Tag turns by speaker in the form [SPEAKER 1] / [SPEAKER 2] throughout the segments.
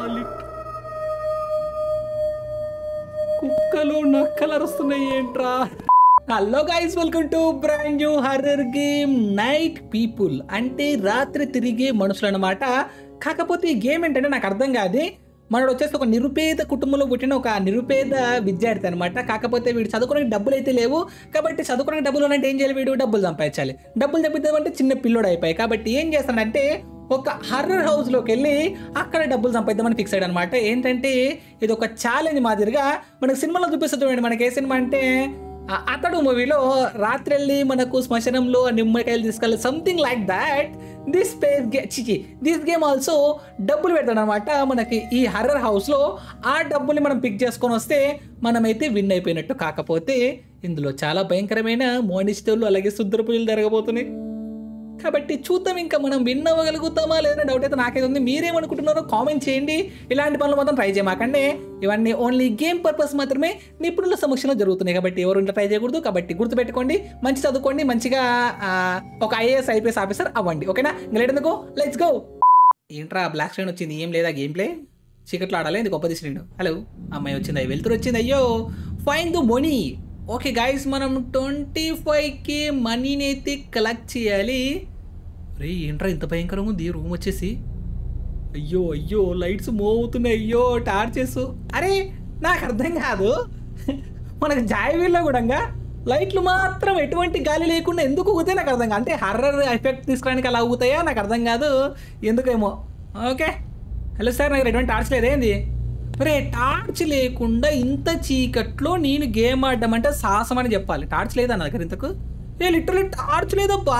[SPEAKER 1] కుక్కలు నక్కలు అరుస్తున్నాయి ఏంట్రా hello guys welcome to brand new horror game night people అంటే రాత్రి తిరిగే మనుషులు అన్నమాట కాకపోతే ఈ గేమ్ ఏంటంటే నాకు అర్థం కాదు మనడు వచ్చేసి ఒక నిరుపేద కుటుంబంలో పుట్టిన ఒక నిరుపేద విద్యార్థి అనమాట కాకపోతే వీడు చదువుకోవడానికి డబ్బులు అయితే లేవు కాబట్టి చదువుకోవడానికి డబ్బులు అంటే ఏం చేయాలి వీడు డబ్బులు సంపాదించాలి డబ్బులు సంపాదిద్దామంటే చిన్న పిల్లోడు అయిపోయి కాబట్టి ఏం చేస్తాడంటే ఒక హర్రర్ హౌస్లోకి వెళ్ళి అక్కడ డబ్బులు సంపాదిద్దామని ఫిక్స్ అయ్యాడు అనమాట ఏంటంటే ఇది ఒక ఛాలెంజ్ మాదిరిగా మనకి సినిమాలో చూపిస్తుంది చూడండి మనకి ఏ సినిమా అంటే ఆ అతడు మూవీలో రాత్రి వెళ్ళి మనకు శ్మశానంలో నిమ్మకాయలు తీసుకెళ్ళి something like that this space గే చిచి దిస్ గేమ్ ఆల్సో డబ్బులు పెడతాడు అనమాట మనకి ఈ హర్రర్ హౌస్లో ఆ డబ్బుల్ని మనం పిక్ చేసుకొని వస్తే మనమైతే విన్ అయిపోయినట్టు కాకపోతే ఇందులో చాలా భయంకరమైన మోనిస్టర్లు అలాగే శుద్ర పూజలు జరగబోతున్నాయి కాబట్టి చూద్దాం ఇంకా మనం విన్ అవ్వగలుగుతామా లేదా డౌట్ అయితే నాకైతే ఉంది మీరేమనుకుంటున్నారో కామెంట్ చేయండి ఇలాంటి పనులు మాత్రం ట్రై చేయమాకండి ఇవన్నీ ఓన్లీ గేమ్ పర్పస్ మాత్రమే నిపుణుల సమక్షంలో జరుగుతున్నాయి కాబట్టి ఎవరు ఇంట్లో ట్రై చేయకూడదు కాబట్టి గుర్తుపెట్టుకోండి మంచి చదువుకోండి మంచిగా ఆ, ఒక ఐఏఎస్ ఐపీఎస్ ఆఫీసర్ అవ్వండి ఓకేనా లేటెందుకు లెట్స్ గో ఏంట్రా బ్లాక్ స్క్రీన్ వచ్చింది ఏం లేదా గేమ్ ప్లే చీకట్లో ఆడాలి ఇది గొప్ప తీసినండు హలో అమ్మాయి వచ్చింది వెళ్తురు వచ్చింది అయ్యో fine the money okay guys మనం ట్వంటీ ఫైవ్కి మనీని అయితే కలెక్ట్ చేయాలి రే ఏంట్రా ఇంత భయంకరంగా ఉంది రూమ్ వచ్చేసి అయ్యో అయ్యో లైట్స్ మూవ్ అవుతున్నాయి అయ్యో టార్చెస్ అరే నాకు అర్థం కాదు మనకు జాయవీల్లో కూడా లైట్లు మాత్రం ఎటువంటి గాలి లేకుండా ఎందుకు ఊగుతాయి నాకు అర్థం కాదు అంటే హర్రర్ ఎఫెక్ట్ తీసుకురానికి అలా ఊగుతాయా నాకు అర్థం కాదు ఎందుకేమో ఓకే హలో సార్ నాకు ఎటువంటి టార్చ్ లేదేంది రే టార్చ్ లేకుండా ఇంత చీకట్లో నేను గేమ్ ఆడడం అంటే సాహసం అని చెప్పాలి టార్చ్ లేదా నా దగ్గర ఇంతకు ఏ లిటరలీ టార్చ్ లేదబ్బా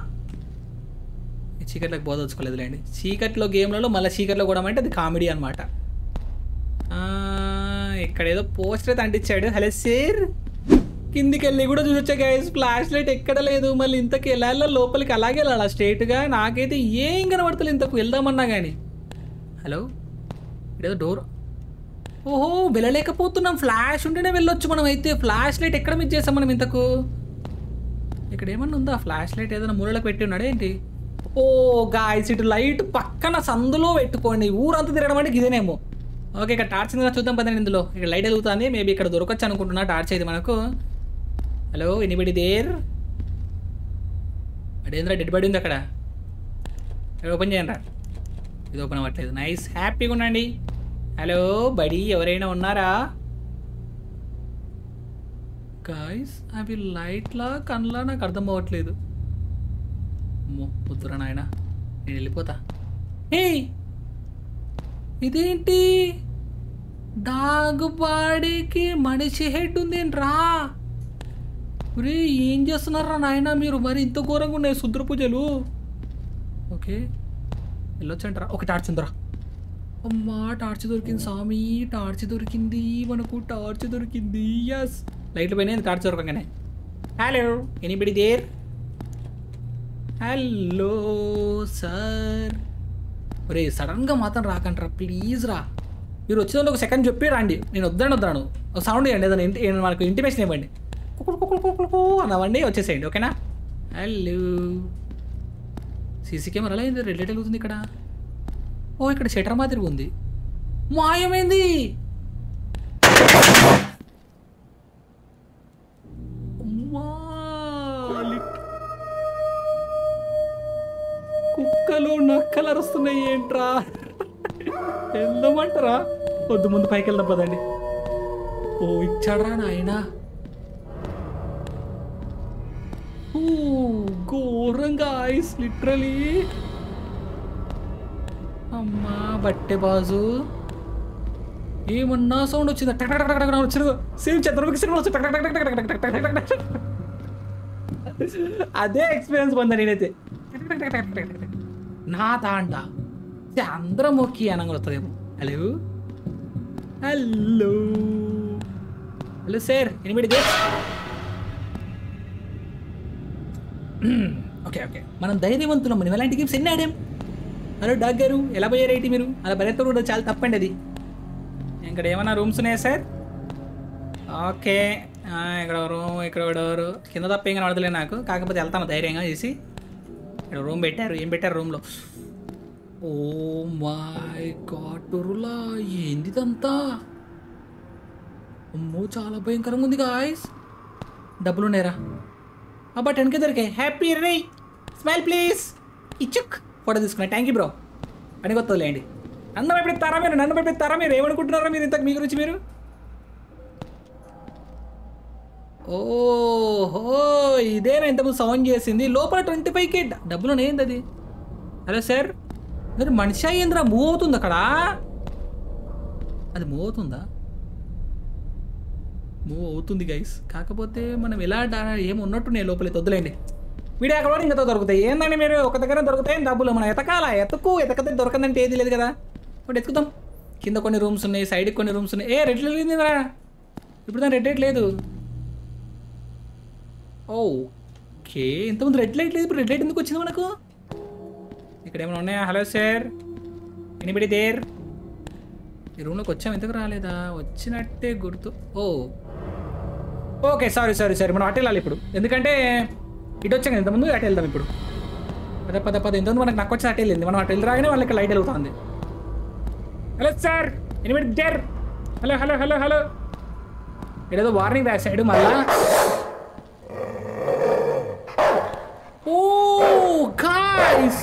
[SPEAKER 1] ఈ చీకట్లోకి బోధొచ్చుకోలేదులేండి చీకట్లో గేమ్లలో మళ్ళీ చీకట్లో కూడా అంటే అది కామెడీ అనమాట ఇక్కడ ఏదో పోస్టర్ అయితే అంటించాడు హలో సార్ కిందికి వెళ్ళి కూడా చూసొచ్చా గైస్ ఫ్లాష్ లైట్ ఎక్కడ లేదు మళ్ళీ ఇంతకు వెళ్ళాలా లోపలికి అలాగే వెళ్ళాలా స్ట్రైట్గా నాకైతే ఏం కనబడతలేదు ఇంతకు వెళ్దామన్నా కానీ హలో ఇదేదో డోర్ ఓహో వెళ్ళలేకపోతున్నాం ఫ్లాష్ ఉంటేనే వెళ్ళొచ్చు మనం అయితే ఫ్లాష్ లైట్ ఎక్కడ మిస్ చేసాం మనం ఇంతకు ఇక్కడ ఏమన్నా ఉందా ఫ్లాష్ లైట్ ఏదైనా మూలలో పెట్టి ఉన్నాడా ఏంటి ఓ గాయస్ ఇటు లైట్ పక్కన సందులో పెట్టుకోండి ఊరంతా తిరగడం అంటే ఇదేనేమో ఓకే ఇక్కడ టార్చ్ ఉందా చూద్దాం పదండి ఇందులో ఇక్కడ లైట్ వెలుగుతుంది మేబీ ఇక్కడ దొరకచ్చు అనుకుంటున్నా టార్చ్ అయితే మనకు హలో ఎనిబడి దేర్ అడేంద్రా డెడ్ బడి ఉంది అక్కడ ఇక్కడ ఓపెన్ చేయండి రా ఇది ఓపెన్ అవ్వట్లేదు నైస్ హ్యాపీగా ఉండండి హలో బడి ఎవరైనా ఉన్నారా గాయస్ అవి లైట్లా కన్లా నాకు అర్థం అవ్వట్లేదు అమ్మో వద్దురా నాయన నేను వెళ్ళిపోతా ఏయ్ ఇదేంటి డాగ్ బాడీకి మనిషి హెడ్ ఉందేంట్రా ఒరే ఏం చేస్తున్నారా నాయన మీరు మరి ఇంత ఘోరంగా ఉన్నాయి శుద్ర పూజలు ఓకే వెళ్ళొచ్చంటారా ఒక టార్చ్ ఉందిరా అమ్మా టార్చ్ దొరికింది స్వామి టార్చ్ దొరికింది మనకు టార్చ్ దొరికింది ఎస్ లైట్లు పోయినాయి టార్చ్ దొరకగానే hello anybody there hello sir ఒరే సడన్గా మాత్రం రాకంటారా ప్లీజ్ రా మీరు వచ్చేదాన్ని ఒక సెకండ్ చెప్పి రండి నేను వద్దాను వద్దాను ఒక సౌండ్ ఇవ్వండి ఏదైనా ఇంటి ఏదైనా మనకు ఇంటిమేషన్ ఇవ్వండి కుకుడు కుకుడు కుకుడు కుకు అన్నవండి వచ్చేసేయండి ఓకేనా హలో సీసీ కెమెరా అలా ఏంది రెడ్ లైట్ వెలుగుతుంది ఇక్కడ ఓ ఇక్కడ షటర్ మాదిరి ఉంది మాయమైంది అమ్మా, లిట్- కుక్కలు నక్కలు అరుస్తున్నాయి ఏంట్రా వెళ్దామంటారా వద్దు ముందు పైకి వెళ్దాం పదండి ఓ ఇచ్చాడ్రా నాయనా ఓ ఘోరంగా ఐస్ లిటరలీ అమ్మా బట్టె బాజు ఏమన్నా సౌండ్ వచ్చిందా టక్ టక్ టక్ టక్ టక్ వచ్చింది సేమ్ చంద్రబాబు సినిమా వచ్చి టక్ టక్ టక్ టక్ టక్ టక్ టక్ టక్ టక్ టక్. అదే ఎక్స్పీరియన్స్ పొందా నేనైతే టక్ టక్ టక్ టక్ టక్ టక్ టక్. నా తాండ ఛే, అందరం మొక్కి అనంగా వస్తుందేమో హలో హలో హలో సార్ ఎనిమిది డే ఓకే ఓకే మనం ధైర్యవంతులం మనం ఎలాంటి గేమ్స్ ఎన్ని ఆడాం హలో డాగ్ గారు ఎలా పోయారు ఏంటి మీరు అలా భరత్ కూడా చాలా తప్పండి అది ఇక్కడ ఏమైనా రూమ్స్ ఉన్నాయా సార్ ఓకే ఆ, ఇక్కడ రూమ్ ఇక్కడ ఎవరు కింద తప్ప ఏం కనబడతలే నాకు కాకపోతే వెళ్తాను ధైర్యంగా చేసి ఇక్కడ రూమ్ పెట్టారు ఏం పెట్టారు రూమ్లో ఓ మై గాడ్ టొరులా ఏందిదంతా అమ్మో చాలా భయంకరంగా ఉంది గాయస్ డబ్బులు ఉన్నాయరా అబ్బా టెన్కే దొరికాయి హ్యాపీ రే స్మైల్ ప్లీజ్ ఇచ్చుక్ ఫోటో తీసుకున్నా థ్యాంక్ యూ బ్రో అని కొత్తలేండి నన్ను భయపెడతారా మీరు నన్ను భయపెడతారా మీరు ఏమనుకుంటున్నారా మీరు ఇంతకు మీ గురించి మీరు ఓహో ఇదేనా ఇంతకుముందు సౌండ్ చేసింది లోపల ట్వంటీ ఫైవ్ కే డబ్బులు ఏంది అది హలో సార్ మరి మనిషి అయ్యిందిరా మూవ్ అవుతుంది అక్కడ అది మూవ్ అవుతుందా మూవ్ అవుతుంది గైస్ కాకపోతే మనం ఎలా డా- ఏం ఉన్నట్టున్నాయి లోపల వద్దులేండి వీడియో అక్కడ ఇంకా దొరుకుతాయి ఏందండి మీరు ఒక దగ్గర దొరుకుతాయి డబ్బులు మనం ఎతకాల ఎతకు ఎతకతే దొరకందంటే ఏది లేదు కదా ఒకటి ఎత్తుకుదాం కింద కొన్ని రూమ్స్ ఉన్నాయి సైడ్కి కొన్ని రూమ్స్ ఉన్నాయి ఏ రెడ్ లేదు రా ఇప్పుడు దాని రెడ్ లైట్ లేదు ఓకే ఇంతకుముందు రెడ్ లైట్ లేదు ఇప్పుడు రెడ్ లైట్ ఎందుకు వచ్చింది మనకు ఇక్కడ ఏమైనా ఉన్నాయా హలో సార్ ఎనిబడి దేర్ ఈ రూమ్లోకి వచ్చాం ఎందుకు రాలేదా వచ్చినట్టే గుర్తు ఓ ఓకే సారీ సారీ సారీ మనం అటు వెళ్ళాలి ఇప్పుడు ఎందుకంటే ఇటు వచ్చాం కదా ఇంతకుముందు అటు వెళ్దాం ఇప్పుడు పద పద పద ఇంతకుముందు మనకు నాకు వచ్చి అటు వెళ్ళింది మనం అటు వెళ్ళి రాగానే వాళ్ళకి లైట్ వెలుగుతుంది హలో సార్ ఎనిమిది there hello hello hello hello ఏదో వార్నింగ్ రాశాడు మళ్ళా ఓ గాయ్స్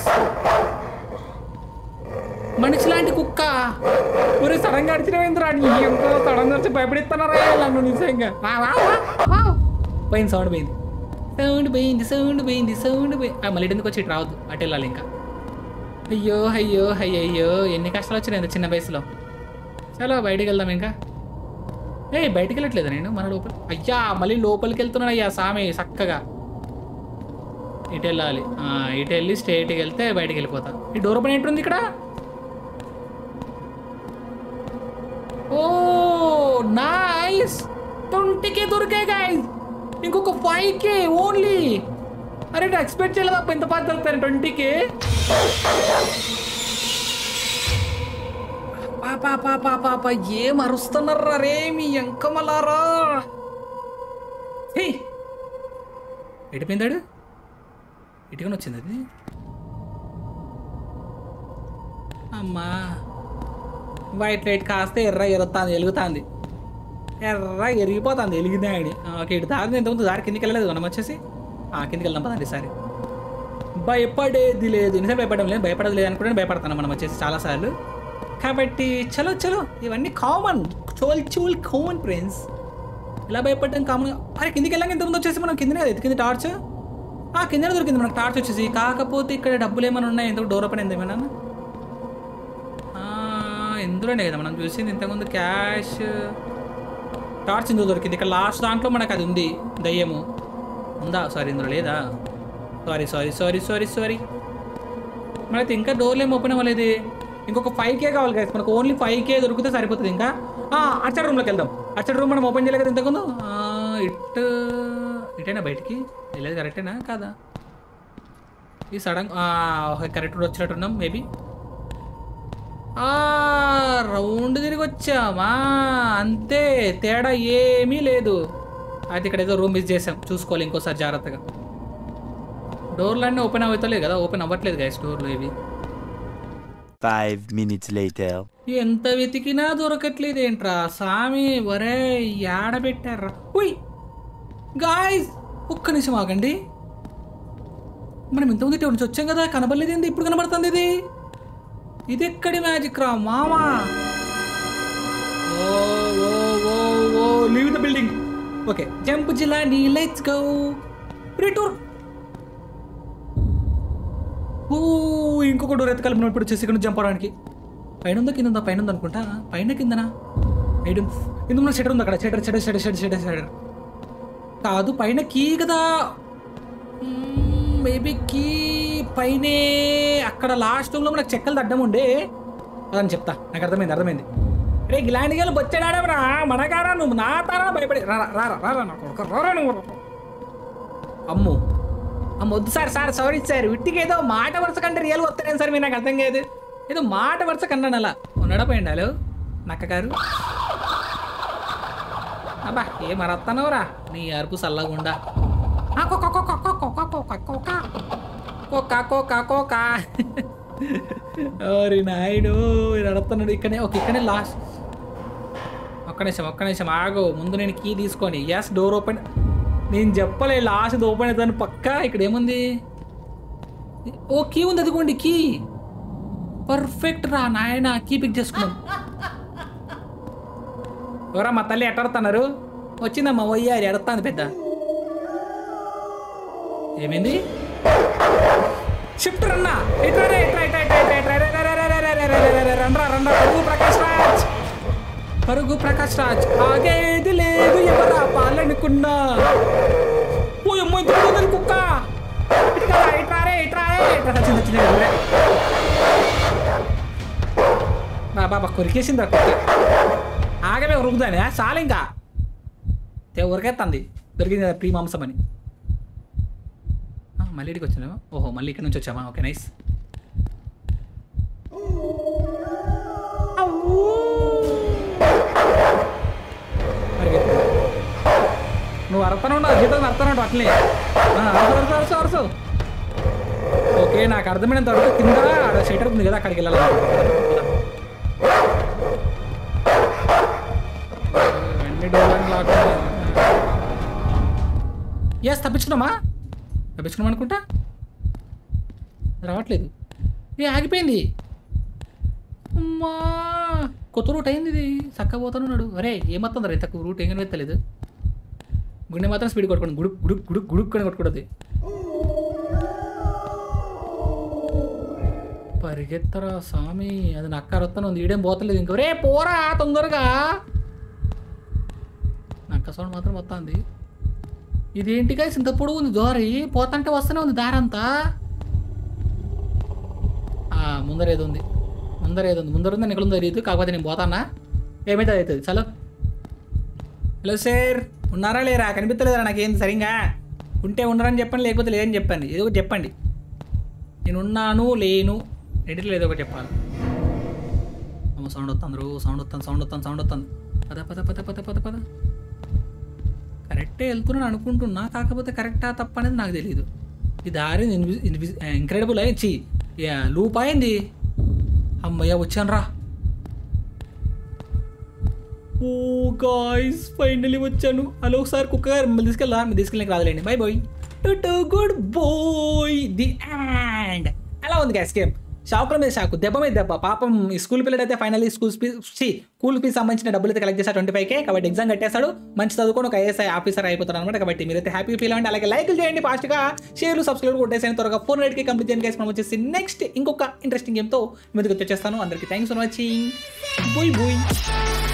[SPEAKER 1] మనిషి లాంటి కుక్క ఒరే సడన్ గా అడిచినవేంద్రా నీ ఎంతో సడన్ గా వచ్చి భయపడిస్తున్నారా నన్ను నిజంగా వా, వా, వా, వా. పోయింది సౌండ్ పోయింది సౌండ్ పోయింది సౌండ్ పోయింది సౌండ్ పోయింది ఆ, మళ్ళీ ఇటు ఎందుకు వచ్చి ఇటు రావద్దు అటు వెళ్ళాలి ఇంకా అయ్యో అయ్యో అయ్యో అయ్యో ఎన్ని కష్టాలు వచ్చినాయి ఇంత చిన్న వయసులో చలో బయటికి వెళ్దాం ఇంకా ఏ బయటికి వెళ్ళట్లేదా నేను మన లోపల అయ్యా మళ్ళీ లోపలికి వెళ్తున్నాను అయ్యా సామి చక్కగా ఇటు వెళ్ళాలి ఆ, ఇటు వెళ్ళి స్ట్రైట్కి వెళ్తే బయటికి వెళ్ళిపోతా ఈ డోర్ ఓపెన్ ఏంటుంది ఇక్కడ ఓ నైస్ ట్వంటీకే దొరికాయి గాయస్ ఇంకొక ఫైవ్ కే ఓన్లీ అరే ఎక్స్పెక్ట్ చేయలేదు ఎంత బాగా దొరుకుతాను ట్వంటీకి పాపా పాపా పాప ఏం అరుస్తున్నారా రే మీ ఎంకమలారా హే ఎడిపోయిందాడు ఇటుకని వచ్చింది అది అమ్మా వైట్ లైట్ కాస్తే ఎర్ర ఎరుగుతుంది వెలుగుతుంది ఎర్ర ఎరిగిపోతుంది వెలిగిందే అని ఓకే ఇటు తాగింది ఇంతకుముందు దారి కిందికి వెళ్ళలేదు మనం వచ్చేసి ఆ, కిందికి వెళ్దాం పదండి సరే భయపడేది లేదు నిజం భయపడడం లేదు భయపడదు లేదు అనుకుంటే భయపడతాను మనం వచ్చేసి చాలాసార్లు కాబట్టి చలో చలో ఇవన్నీ కామన్ చోల్ చోల్ కామన్ ఫ్రెండ్స్ ఇలా భయపడడం కామన్ అరే కిందికి వెళ్ళాక ఇంతకుముందు వచ్చేసి మనం కిందనే కదా ఎత్తుకింది టార్చ్ ఆ కిందనే దొరికింది మనకు టార్చ్ వచ్చేసి కాకపోతే ఇక్కడ డబ్బులు ఏమైనా ఉన్నాయి ఎందుకు డోర్ ఓపెన్ అయింది ఏమైనా ఆ, ఇందులోనే కదా మనం చూసింది ఇంతకుముందు క్యాష్ టార్చ్ ఇందులో దొరికింది ఇక్కడ లాస్ట్ దాంట్లో మనకు అది ఉంది దయ్యము ఉందా సారీ ఇందులో లేదా sorry sorry sorry sorry sorry మనకి ఇంకా డోర్లు ఏమి ఓపెన్ అవ్వలేదు ఇంకొక ఫైవ్ కే కావాలి కదా మనకు ఓన్లీ ఫైవ్ కే దొరికితే సరిపోతుంది ఇంకా ఆ, అచ్చడి రూమ్లోకి వెళ్దాం అచ్చడి రూమ్ మనం ఓపెన్ చేయలేదు కదా ఇంతకుముందు ఆ, ఇట్ ఇటేనా బయటికి వెళ్ళేది కరెక్టేనా కాదా ఈ సడన్ కరెక్ట్ వచ్చినట్టున్నాం మేబీ రౌండ్ తిరిగి వచ్చామా అంతే తేడా ఏమీ లేదు అయితే ఇక్కడ ఏదో రూమ్ మిస్ చేసాం చూసుకోవాలి ఇంకోసారి జాగ్రత్తగా డోర్లు అన్నీ ఓపెన్ అవుతలేదు కదా ఓపెన్ అవ్వట్లేదు గైస్ డోర్లు ఇవి
[SPEAKER 2] Five minutes later.
[SPEAKER 1] ఎంత వెతికినా దొరకట్లేదు ఏంట్రా సామి వరే యాడ పెట్టారా ఉయ్ గాయస్ ఒక్క నిమిషం ఆగండి మనం ఇంతకుముందు ఇటు నుంచి వచ్చాం కదా కనబడలేదు ఏంది ఇప్పుడు కనబడుతుంది ఇది ఇది ఎక్కడి మ్యాజిక్ రా మామా ఓ ఓ ఓ ఓ leave the building okay jump జిల్లా నీ లెట్స్ గో రిటూర్ ఓ ఇంకొక డోర్ ఎత్తకాలి మనం ఇప్పుడు వచ్చేసి ఇక్కడ నుంచి జంప్ అవడానికి పైన ఉందా కింద ఉందా పైన ఉందా అనుకుంటా పైన కిందనా ఐడు ఇందులో షటర్ ఉంది అక్కడ shutter shutter shutter shutter shutter shutter కాదు పైన కీ కదా మేబీ కీ పైనే అక్కడ లాస్ట్ రూమ్లో మనకు చెక్కలు అడ్డం ఉండే అదని చెప్తా నాకు అర్థమైంది అర్థమైంది రే ఇలాంటి గేలు బొచ్చాడాడరా మనగారా నువ్వు నా తారా భయపడి రారా రారా రారా నా కొడుకు రారా నువ్వు అమ్ము అమ్మ వద్దు సార్ సార్ సారీ సార్ విట్టికి ఏదో మాట వరుస కంటే రియల్ వస్తాను సార్ మీరు నాకు అర్థం కాదు ఏదో మాట వరుస కన్నాను అలా ఉన్నాడా పోయిండు హలో నక్క గారు అబ్బా ఏ మరత్తనవరా నీ అరుపు సల్లగుండా ఆ, కుక్క, కుక్క, కుక్క, కుక్క, కుక్క, కుక్క. కుక్క, కుక్క, కుక్క. ఓరి నాయుడు వీడు అడుగుతున్నాడు ఇక్కడనే ఓకే ఇక్కడనే లాస్ట్ ఒక్క నిమిషం ఒక్క నిమిషం ఆగు ముందు నేను కీ తీసుకొని ఎస్ డోర్ ఓపెన్ నేను చెప్పలే లాస్ట్ ఓపెన్ అవుతాను పక్క ఇక్కడ ఏముంది ఓ కీ ఉంది అదిగోండి కీ పర్ఫెక్ట్ రా నాయన కీ పిక్ చేసుకున్నాం ఎవరా మా తల్లి ఎట్టడుతున్నారు వచ్చిందమ్మా వయ్యారి ఎడతాను పెద్ద ఏమైంది షిఫ్ట్ రన్నా ఇట్రా రే, ఇట్రా, ఇట్రా, ఇట్రా, ఇట్రా, ఇట్రా, రే, రే, రే, రే, రే, రే, రే, రే, రే, రే, రండ్రా రండ్రా పరుగు ప్రకాష్ రాజ్ పరుగు ప్రకాష్ రాజ్ ఆగేది లేదు ఎవరా పాలనుకున్నా ఓ అమ్మో ఇంత పెద్దది కుక్క ఇటు కదా, ఇట్రా రే ఇట్రా రే ఇట్రా వచ్చింది వచ్చింది రే. బా బాబా కొరికేసింది కుక్క ఆగమే ఉరుకుదాని చాలు ఇంకా తే ఉరకెత్తంది దొరికింది కదా ప్రీ మాంసం అని ఆ, మళ్ళీ ఇక్కడికి వచ్చామా ఓహో మళ్ళీ ఇక్కడ నుంచి వచ్చామా ఓకే నైస్ నువ్వు అర్థనే ఉన్నావు జీతం అర్థనే ఉంటావు అట్లే ఆ, అరసు అరసు అరసు అరసు ఓకే నాకు అర్థమైనంత వరకు కింద ఆడ షెటర్ ఉంది కదా అక్కడికి వెళ్ళాలి అన్ని డోర్లను లాక్ ఎస్ తప్పించుకున్నామా తప్పించుకున్నాం అనుకుంటా రావట్లేదు ఏ ఆగిపోయింది అమ్మా కొత్త రూట్ అయింది ఇది చక్క పోతానున్నాడు అరే ఏమవుతుంది రే తక్కువ రూట్ ఏం కనిపెత్తలేదు గుండె మాత్రం స్పీడ్ కొట్టుకోండి గుడుక్ గుడుక్ గుడుక్ గుడుక్ అని కొట్టుకోవద్దు పరిగెత్తరా స్వామి అది నక్క రొత్తన ఉంది ఈడేం పోతలేదు ఇంక రే పోరా తొందరగా నక్క సౌండ్ మాత్రం వస్తుంది ఇదేంటి guys ఇంత పొడుగు ఉంది దోరి పోతంటే వస్తూనే ఉంది దారంతా ఆ, ముందర ఏదో ఉంది ముందర ఏదో ఉంది ముందర ఉంది ఎక్కడ ఉందో తెలియదు కాకపోతే నేను పోతానా ఏమైతే అవుతుంది చలో హలో సార్ ఉన్నారా లేరా కనిపించలేదా నాకేం సరిగా ఉంటే ఉన్నారని చెప్పండి లేకపోతే లేదని చెప్పండి ఏదో ఒకటి చెప్పండి నేను ఉన్నాను లేను రెండిట్లో ఏదో ఒకటి చెప్పాలి అమ్మ సౌండ్ వస్తుంది రో సౌండ్ వస్తుంది సౌండ్ వస్తుంది సౌండ్ వస్తుంది పద పద పద పద పద పద కరెక్టే వెళ్తున్నాను అనుకుంటున్నా కాకపోతే కరెక్టా తప్ప అనేది నాకు తెలియదు ఈ దారి ఇంక్రెడిబుల్ అయింది లూప్ అయింది అమ్మయ్య వచ్చాను రా ఓ గాయ్స్ ఫైనలీ వచ్చాను హలో ఒకసారి కుక్క గారు మిమ్మల్ని తీసుకెళ్ళా మీరు తీసుకెళ్ళడానికి రాదులేండి bye bye to good bye the end ఎలా ఉంది గ్యాస్ గేమ్ షాకుల మీద షాకు దెబ్బ మీద దెబ్బ పాపం ఈ స్కూల్ పిల్లడు అయితే finally school fee school fees సంబంధించిన డబ్బులు అయితే కలెక్ట్ చేశాడు ట్వంటీ ఫైవ్ కే కాబట్టి ఎగ్జామ్ కట్టేశాడు మంచి చదువుకొని ఒక ఐఎస్ఐ ఆఫీసర్ అయిపోతారు అనమాట కాబట్టి మీరైతే హ్యాపీ ఫీల్ అవ్వండి అలాగే లైక్లు చేయండి ఫాస్ట్గా షేర్లు సబ్స్క్రైబ్ కొట్టేసాను త్వరగా ఫోర్ కి కంప్లీట్ చేయండి guys. మనం వచ్చేసి నెక్స్ట్ ఇంకొక ఇంట్రెస్టింగ్ గేమ్తో ముందుకు వచ్చేస్తాను అందరికీ థ్యాంక్స్ ఫర్ వాచింగ్ బుయ్ బుయ్